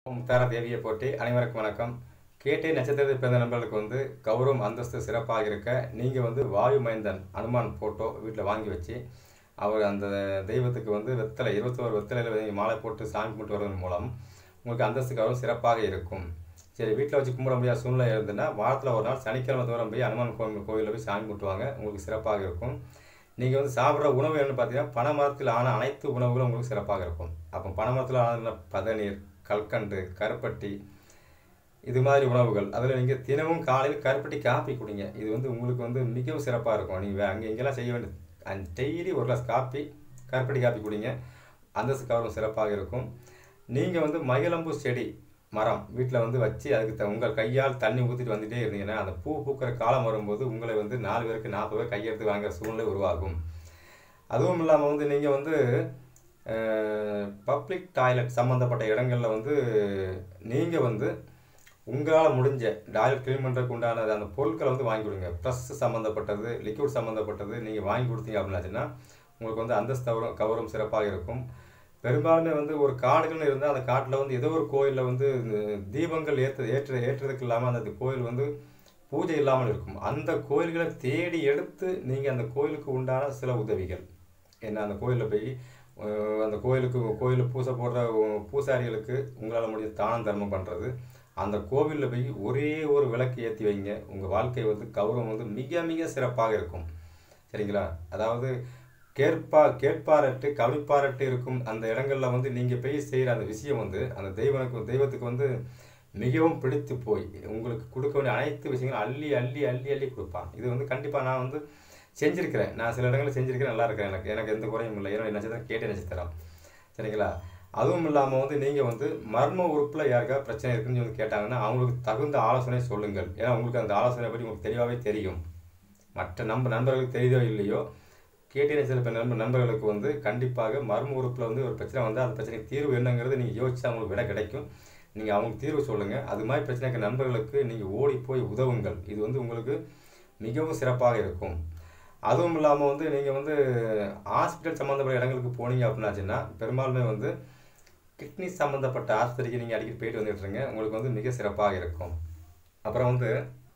முத்தார தேவியை போட்டி அனைவருக்கும் வணக்கம் கேட்டே நட்சத்திரத்தில் பிறந்த நண்பர்களுக்கு வந்து கௌரவம் அந்தஸ்து சிறப்பாக இருக்க நீங்கள் வந்து வாயு மைந்தன் அனுமான் ஃபோட்டோ வீட்டில் வாங்கி வச்சு அவர் அந்த தெய்வத்துக்கு வந்து வெத்தலை இருபத்தோரு வெத்தலையில் நீங்கள் மாலை போட்டு சாமி கும்பிட்டு வருவதன் மூலம் உங்களுக்கு அந்தஸ்து கௌரவம் சிறப்பாக இருக்கும் சரி வீட்டில் வச்சு கும்பிட முடியாத சூழ்நிலை இருந்ததுன்னா வாரத்தில் ஒரு நாள் சனிக்கிழமை தூரம் போய் அனுமான் கோவில் கோவிலில் போய் சாமி கும்பிட்டுவாங்க உங்களுக்கு சிறப்பாக இருக்கும் நீங்கள் வந்து சாப்பிட்ற உணவு என்னன்னு பார்த்தீங்கன்னா பனைமரத்தில் ஆன அனைத்து உணவுகளும் உங்களுக்கு சிறப்பாக இருக்கும் அப்போ பனைமரத்தில் ஆன பதநீர் கல்கண்டு கருப்பட்டி இது மாதிரி உணவுகள் அதில் நீங்கள் தினமும் காலையில் கருப்பட்டி காப்பி குடிங்க இது வந்து உங்களுக்கு வந்து மிகவும் சிறப்பாக இருக்கும் நீங்கள் அங்கே இங்கெல்லாம் செய்ய வேண்டிய டெய்லி ஒரு கிளாஸ் காப்பி கருப்பட்டி காப்பி குடிங்க அந்தஸ்து கவரம் சிறப்பாக இருக்கும் நீங்கள் வந்து மகிழம்பு செடி மரம் வீட்டில் வந்து வச்சு அதுக்கு த- உங்கள் கையால் தண்ணி ஊற்றிட்டு வந்துட்டே இருந்தீங்கன்னா அந்த பூ பூக்கிற காலம் வரும்போது உங்களை வந்து நாலு பேருக்கு நாற்பது பேர் கையெடுத்து வாங்குற சூழ்நிலை உருவாகும் அதுவும் இல்லாமல் வந்து நீங்கள் வந்து பப்ளிக் டாய்லெட் சம்மந்தப்பட்ட இடங்களில் வந்து நீங்கள் வந்து உங்களால் முடிஞ்ச டாய்லெட் க்ளீன் பண்ணுறதுக்கு உண்டான அந்த பொருட்களை வந்து வாங்கி கொடுங்க ப்ரெஸ் சம்மந்தப்பட்டது லிக்விட் சம்மந்தப்பட்டது நீங்கள் வாங்கி கொடுத்தீங்க அப்படின்னாச்சுன்னா உங்களுக்கு வந்து அந்தஸ்து கவரம் கவரம் சிறப்பாக இருக்கும் பெரும்பாலுமே வந்து ஒரு காடுகள்னு இருந்தால் அந்த காட்டில் வந்து ஏதோ ஒரு கோயிலில் வந்து இந்த தீபங்கள் ஏற்ற ஏற்ற ஏற்றுறதுக்கு இல்லாமல் அந்த கோயில் வந்து பூஜை இல்லாமல் இருக்கும் அந்த கோயில்களை தேடி எடுத்து நீங்கள் அந்த கோயிலுக்கு உண்டான சில உதவிகள் என்ன அந்த கோயிலில் போய் அஹ், அந்த கோயிலுக்கு கோயிலில் பூசை போடுற உ- பூசாரிகளுக்கு உங்களால் முடிஞ்ச தானம் தர்மம் பண்ணுறது அந்த கோவிலில் போய் ஒரே ஒரு விளக்கு ஏற்றி வைங்க உங்கள் வாழ்க்கை வந்து கௌரவம் வந்து மிக மிக சிறப்பாக இருக்கும் சரிங்களா அதாவது கேட்பா கேட்பாரட்டு கவிப்பாரட்டு இருக்கும் அந்த இடங்கள்ல வந்து நீங்கள் போய் செய்கிற அந்த விஷயம் வந்து அந்த தெய்வனுக்கு தெய்வத்துக்கு வந்து மிகவும் பிடித்து போய் உங்களுக்கு கொடுக்க வேண்டிய அனைத்து விஷயங்களும் அள்ளி அள்ளி அள்ளி அள்ளி கொடுப்பான் இது வந்து கண்டிப்பாக நான் வந்து செஞ்சுருக்கிறேன் நான் சில இடங்களில் செஞ்சுருக்கிறேன் நல்லா இருக்கிறேன் எனக்கு எனக்கு எந்த குறையும் இல்லை ஏன்னா நட்சத்திரம் கேட்ட நட்சத்திரம் சரிங்களா அதுவும் இல்லாமல் வந்து நீங்கள் வந்து மர்ம உறுப்பில் யாருக்கா பிரச்சனை இருக்குன்னு சொல்லி கேட்டாங்கன்னா அவங்களுக்கு தகுந்த ஆலோசனை சொல்லுங்கள் ஏன்னா உங்களுக்கு அந்த ஆலோசனை பற்றி உங்களுக்கு தெளிவாகவே தெரியும் மற்ற நம்ம நண்பர்களுக்கு தெரியுதோ இல்லையோ கேட்டீங்க சில பேர் நண்பர் நண்பர்களுக்கு வந்து கண்டிப்பாக மர்ம உறுப்பில் வந்து ஒரு பிரச்சனை வந்து அந்த பிரச்சனைக்கு தீர்வு என்னங்கிறது நீங்கள் யோசிச்சு அவங்களுக்கு விட கிடைக்கும் நீங்கள் அவங்களுக்கு தீர்வு சொல்லுங்கள் அது மாதிரி பிரச்சனைக்கு நண்பர்களுக்கு நீங்கள் ஓடி போய் உதவுங்கள் இது வந்து உங்களுக்கு மிகவும் சிறப்பாக இருக்கும் அதுவும் இல்லாமல் வந்து நீங்கள் வந்து ஹாஸ்பிட்டல் சம்மந்தப்பட்ட இடங்களுக்கு போனீங்க அப்படின்னாச்சுன்னா பெரும்பாலுமே வந்து கிட்னி சம்மந்தப்பட்ட ஆஸ்பத்திரிக்கு நீங்கள் அடிக்கடி போயிட்டு வந்துட்டு இருங்க உங்களுக்கு வந்து மிக சிறப்பாக இருக்கும் அப்புறம் வந்து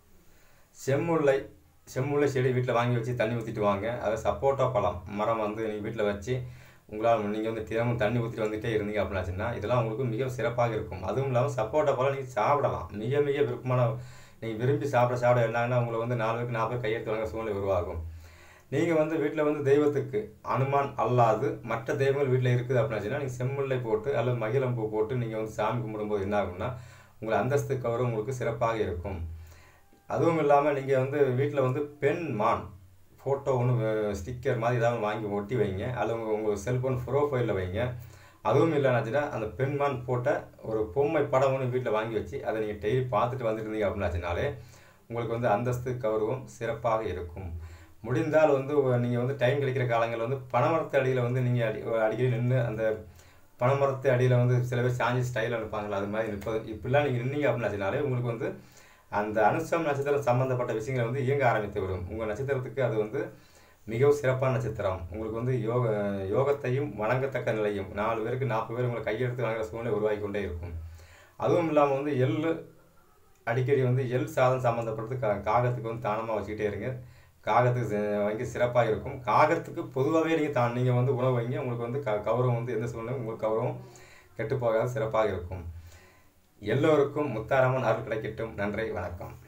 செம்முல்லை செம்முல்லை செடி வீட்டில் வாங்கி வச்சு தண்ணி ஊற்றிட்டு வாங்க அது சப்போட்டா பழம் மரம் வந்து நீங்கள் வீட்டில் வச்சு உங்களால் நீங்கள் வந்து தினமும் தண்ணி ஊற்றிட்டு வந்துட்டே இருந்தீங்க அப்படின்னாச்சுன்னா இதெல்லாம் உங்களுக்கு மிக சிறப்பாக இருக்கும் அதுவும் இல்லாமல் சப்போட்டா பழம் நீங்கள் சாப்பிடலாம் மிக மிக விருப்பமான நீங்கள் விரும்பி சாப்பிட சாப்பிட என்னன்னா உங்களை வந்து நாலு பேருக்கு நாலு பேர் கையெழுத்து வாங்க சூழ்நிலை உருவாகும் நீங்கள் வந்து வீட்டில் வந்து தெய்வத்துக்கு அனுமான் அல்லாது மற்ற தெய்வங்கள் வீட்டில் இருக்குது அப்படின்னாச்சுன்னா நீங்கள் செம்முல்லை போட்டு அல்லது மகிழம்பூ போட்டு நீங்கள் வந்து சாமி கும்பிடும்போது என்ன ஆகும்னா உங்கள் அந்தஸ்து கவரும் உங்களுக்கு சிறப்பாக இருக்கும் அதுவும் இல்லாமல் நீங்கள் வந்து வீட்டில் வந்து பெண் மான் ஃபோட்டோ ஒன்று ஸ்டிக்கர் மாதிரி ஏதாவது வாங்கி ஒட்டி வைங்க அல்லது உங்கள் உங்கள் செல்ஃபோன் ப்ரோஃபைலில் வைங்க அதுவும் இல்லைனாச்சுன்னா அந்த பெண்மான் போட்ட ஒரு பொம்மை படம் ஒன்று வீட்டில் வாங்கி வச்சு அதை நீங்கள் டெய்லி பார்த்துட்டு வந்துருந்தீங்க அப்படின்னாச்சுனாலே உங்களுக்கு வந்து அந்தஸ்து கௌரவம் சிறப்பாக இருக்கும் முடிந்தால் வந்து நீங்கள் வந்து டைம் கிடைக்கிற காலங்களில் வந்து பனைமரத்து அடியில் வந்து நீங்கள் அடி அடிக்கடி நின்று அந்த பனைமரத்து அடியில் வந்து சில பேர் சாஞ்சி ஸ்டைலில் நிற்பாங்களா அது மாதிரி நிற்பது இப்படிலாம் நீங்கள் நின்னீங்க அப்படின்னாச்சுனாலே உங்களுக்கு வந்து அந்த அனுசம் நட்சத்திரம் சம்பந்தப்பட்ட விஷயங்களை வந்து இயங்க ஆரம்பித்து வரும் உங்கள் நட்சத்திரத்துக்கு அது வந்து மிகவும் சிறப்பான நட்சத்திரம் உங்களுக்கு வந்து யோக யோகத்தையும் வணங்கத்தக்க நிலையும் நாலு பேருக்கு நாற்பது பேர் உங்களை கையெடுத்து வாங்குற சூழ்நிலை உருவாகி கொண்டே இருக்கும் அதுவும் இல்லாமல் வந்து எள்ளு அடிக்கடி வந்து எள் சாதம் சம்மந்தப்பட்டது கா காகத்துக்கு வந்து தானமாக வச்சுக்கிட்டே இருங்க காகத்துக்கு சி- வாங்கி சிறப்பாக இருக்கும் காகத்துக்கு பொதுவாகவே நீங்கள் தான் நீங்கள் வந்து உணவு வைங்க உங்களுக்கு வந்து க கௌரவம் வந்து எந்த சூழ்நிலையும் உங்களுக்கு கௌரவம் கெட்டுப்போகாது சிறப்பாக இருக்கும் எல்லோருக்கும் முத்தாரம்மன் அருள் கிடைக்கட்டும் நன்றி வணக்கம்